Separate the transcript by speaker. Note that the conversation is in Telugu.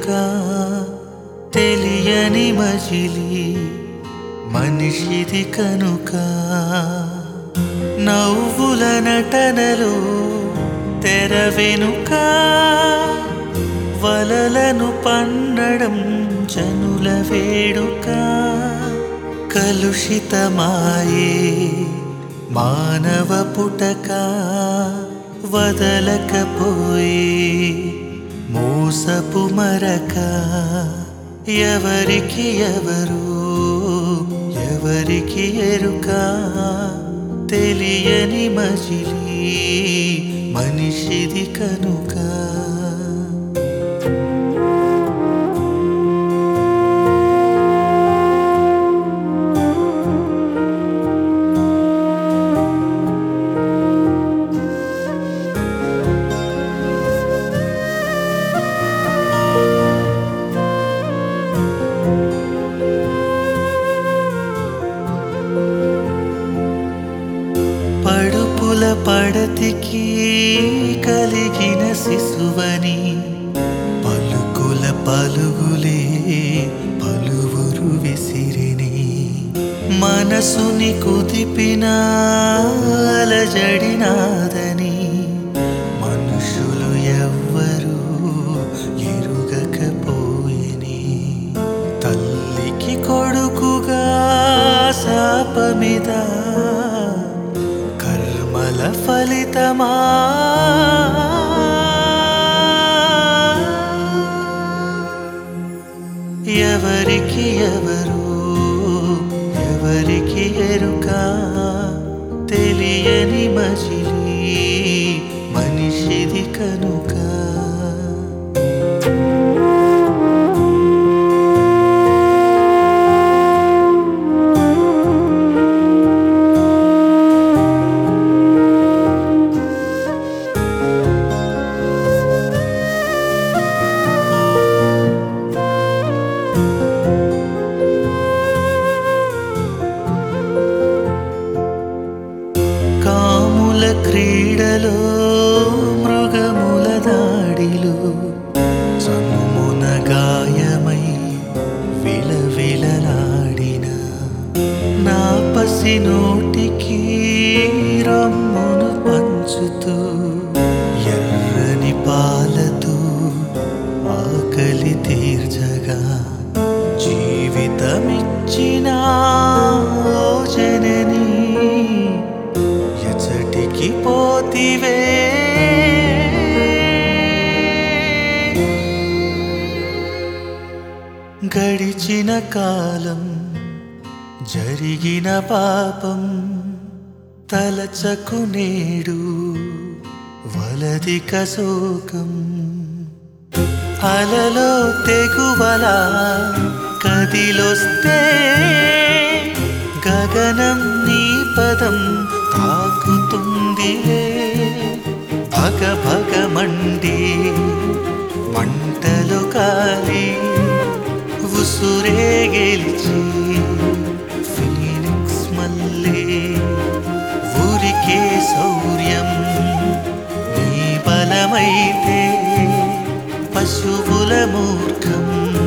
Speaker 1: ఎరుక తెలియని మజిలి మనిషిది కనుక నవ్వుల నటనలో తెర వెనుక వలలను పన్నడం జనుల వేడుక కలుషితమాయే మానవ పుటక వదలకపోయే మోసపు మరక ఎవరికి ఎవరు ఎవరికి ఎరుక తెలియని మజిలి మనిషిది కనుక పడుపుల పడతికి కలిగిన శిశువని పలుకుల పలుగులే పలువురు విసిరిని మనసుని కుదిపిన అలజడినాదని మనుషులు ఎవ్వరూ ఎరుగకపోయిని తల్లికి కొడుకుగా శాపమిద కర్మల ఫలితమా ఎవరికి ఎవరు ఎవరికి ఎరుక తెలియని మజిలి మనిషిది కనుక కాముల క్రీడలో మృగముల దాడిలో చనుమున గాయమై విలవిలలాడిన నా పసి నోటికి రమ్మును పంచుతూ ఎర్రని పాలతో ఆకలి తీర్చగా జీవితమిచ్చిన ఓ జనని ఎచటికి పోతివే గడిచిన కాలం జరిగిన పాపం తలచకు నేడు వలదిక శోకం అలలో తెగువల కదిలొస్తే గగనం నీ పదం తాకుతుందిలే భగ భగ మండి మంటలు కాలి ఉసురే గెలిచి ఫీనిక్స్ మళ్ళీ ఊరికే శౌర్యం నీ బలమైతే పశువుల మూర్ఖం